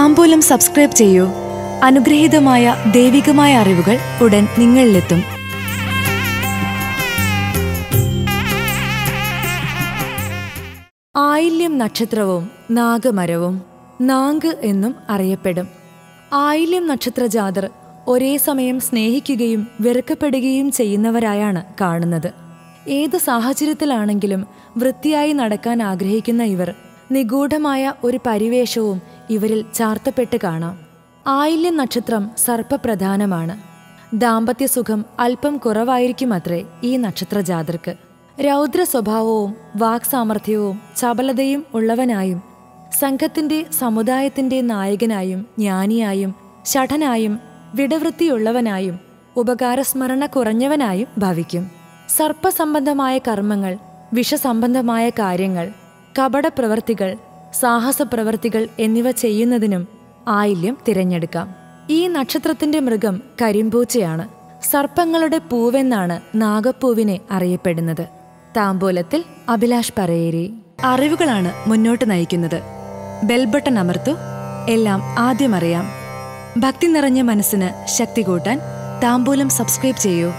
താമ്പൂലം subscribe ചെയ്യൂ അനുഗ്രഹീതമായ ദൈവികമായ അറിവുകൾ ഉടൻ നിങ്ങളിലെത്തും ആയില്യം നക്ഷത്രവും നാഗമരവും നാങ്ക് എന്നും അറിയപ്പെടും ആയില്യം നക്ഷത്ര ജാതർ ഒരേ സമയം സ്നേഹിക്കുകയും വെറുക്കപ്പെടുകയും ചെയ്യുന്നവരായാണ് കാണുന്നത് ഏത് സാഹചര്യത്തിലാണെങ്കിലും വൃത്തിയായി നടക്കാൻ ആഗ്രഹിക്കുന്ന ഇവർ നിഗൂഢമായ ഒരു പരിവേഷവും ഇവരിൽ ചാർത്തപ്പെട്ട് കാണാം ആയില്യം നക്ഷത്രം സർപ്പപ്രധാനമാണ് ദാമ്പത്യസുഖം അല്പം കുറവായിരിക്കുമത്രേ ഈ നക്ഷത്ര ജാതർക്ക് രൗദ്ര സ്വഭാവവും വാക്സാമർഥ്യവും ചപലതയും ഉള്ളവനായും സംഘത്തിന്റെ സമുദായത്തിന്റെ നായകനായും ജ്ഞാനിയായും ഷഠനായും വിടവൃത്തിയുള്ളവനായും ഉപകാരസ്മരണ കുറഞ്ഞവനായും ഭവിക്കും സർപ്പസംബന്ധമായ കർമ്മങ്ങൾ വിഷസംബന്ധമായ കാര്യങ്ങൾ കപടപ്രവർത്തികൾ സാഹസപ്രവർത്തികൾ എന്നിവ ചെയ്യുന്നതിനും ആയില്യം തിരഞ്ഞെടുക്കാം ഈ നക്ഷത്രത്തിന്റെ മൃഗം കരിമ്പൂച്ചയാണ് സർപ്പങ്ങളുടെ പൂവെന്നാണ് നാഗപ്പൂവിനെ അറിയപ്പെടുന്നത് താമ്പോലത്തിൽ അഭിലാഷ് പറയേരി അറിവുകളാണ് മുന്നോട്ട് നയിക്കുന്നത് ബെൽബട്ടൺ അമർത്തു എല്ലാം ആദ്യം അറിയാം ഭക്തി നിറഞ്ഞ മനസ്സിന് ശക്തി കൂട്ടാൻ താമ്പൂലം സബ്സ്ക്രൈബ് ചെയ്യൂ